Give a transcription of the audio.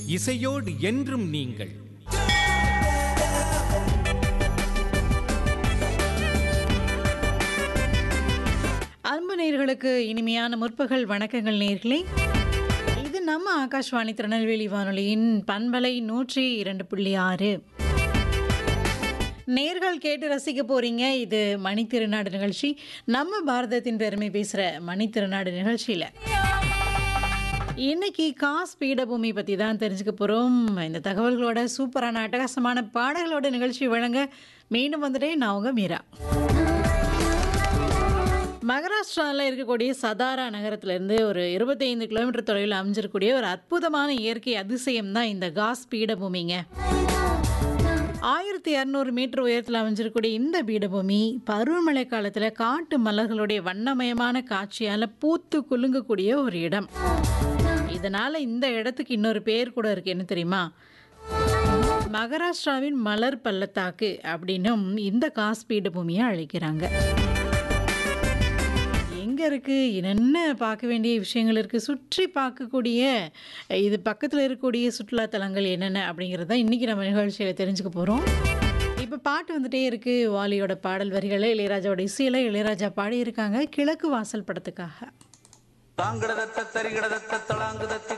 இசையோடு என்றும் நீங்கள் அன்பு நேர்களுக்கு இனிமையான முற்பகல் வணக்கங்கள் நேர்களே இது நம்ம ஆகாஷ்வாணி திருநெல்வேலி வானொலியின் பண்பலை நூற்றி இரண்டு புள்ளி ஆறு நேர்கள் கேட்டு ரசிக்க போறீங்க இது மணி திருநாடு நிகழ்ச்சி நம்ம பாரதத்தின் பெருமை பேசுகிற மணி திருநாடு நிகழ்ச்சியில் இன்னைக்கு காஸ் பீடபூமி பற்றி தான் தெரிஞ்சுக்க போகிறோம் இந்த தகவல்களோட சூப்பரான அட்டகாசமான பாடல்களோட நிகழ்ச்சி வழங்க மீண்டும் வந்துட்டேன் நான் உங்க மீரா மகாராஷ்டிராவில் இருக்கக்கூடிய சதாரா நகரத்திலேருந்து ஒரு இருபத்தைந்து கிலோமீட்டர் தொலைவில் அமைஞ்சிருக்கக்கூடிய ஒரு அற்புதமான இயற்கை அதிசயம் தான் இந்த காஸ் பீடபூமிங்க ஆயிரத்தி இரநூறு மீட்டர் உயரத்தில் அமைஞ்சிருக்கக்கூடிய இந்த பீடபூமி பருவமழை காலத்தில் காட்டு மலர்களுடைய வண்ணமயமான காட்சியால் பூத்து குலுங்கக்கூடிய ஒரு இடம் இதனால் இந்த இடத்துக்கு இன்னொரு பேர் கூட இருக்கு என்ன தெரியுமா மகாராஷ்டிராவின் மலர் பள்ளத்தாக்கு அப்படின்னும் இந்த காஸ் பீடபூமியை அழைக்கிறாங்க எங்கே இருக்குது என்னென்ன பார்க்க வேண்டிய விஷயங்கள் இருக்குது சுற்றி பார்க்கக்கூடிய இது பக்கத்தில் இருக்கக்கூடிய சுற்றுலாத்தலங்கள் என்னென்ன அப்படிங்கிறத இன்றைக்கி நம்ம நிகழ்ச்சியில் தெரிஞ்சுக்க போகிறோம் இப்போ பாட்டு வந்துட்டே இருக்குது வாலியோட பாடல் வரிகளை இளையராஜாவோட இசையில் இளையராஜா பாடியிருக்காங்க கிழக்கு வாசல் படத்துக்காக தாங்கடதத்த தரிகடதத்த தளாங்குதத்த